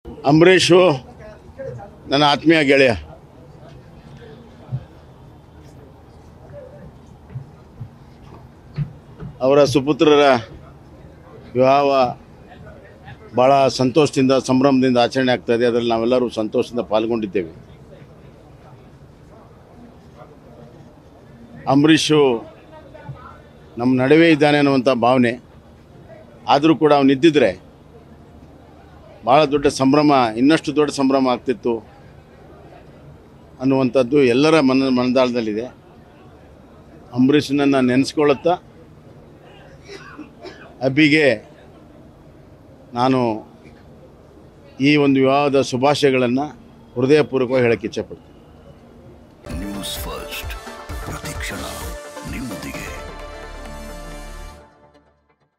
ಅಂಬರೀಷು ನನ್ನ ಆತ್ಮೀಯ ಗೆಳೆಯ ಅವರ ಸುಪುತ್ರರ ವಿವಾಹ ಭಾಳ ಸಂತೋಷದಿಂದ ಸಂಭ್ರಮದಿಂದ ಆಚರಣೆ ಆಗ್ತಾ ಇದೆ ಅದರಲ್ಲಿ ನಾವೆಲ್ಲರೂ ಸಂತೋಷದಿಂದ ಪಾಲ್ಗೊಂಡಿದ್ದೇವೆ ಅಂಬರೀಷು ನಮ್ಮ ನಡುವೆ ಇದ್ದಾನೆ ಅನ್ನುವಂಥ ಭಾವನೆ ಆದರೂ ಕೂಡ ಅವನು ಇದ್ದಿದ್ರೆ ಭಾಳ ದೊಡ್ಡ ಸಂಭ್ರಮ ಇನ್ನಷ್ಟು ದೊಡ್ಡ ಸಂಭ್ರಮ ಆಗ್ತಿತ್ತು ಅನ್ನುವಂಥದ್ದು ಎಲ್ಲರ ಮನ ಮನದಾಳದಲ್ಲಿದೆ ಅಂಬರೀಷನನ್ನು ನೆನೆಸ್ಕೊಳ್ಳುತ್ತಾ ಅಬ್ಬಿಗೆ ನಾನು ಈ ಒಂದು ವಿವಾಹದ ಶುಭಾಶಯಗಳನ್ನು ಹೃದಯಪೂರ್ವಕವಾಗಿ ಹೇಳಕ್ಕೆ ಇಚ್ಛೆಪಡ್ತೀನಿ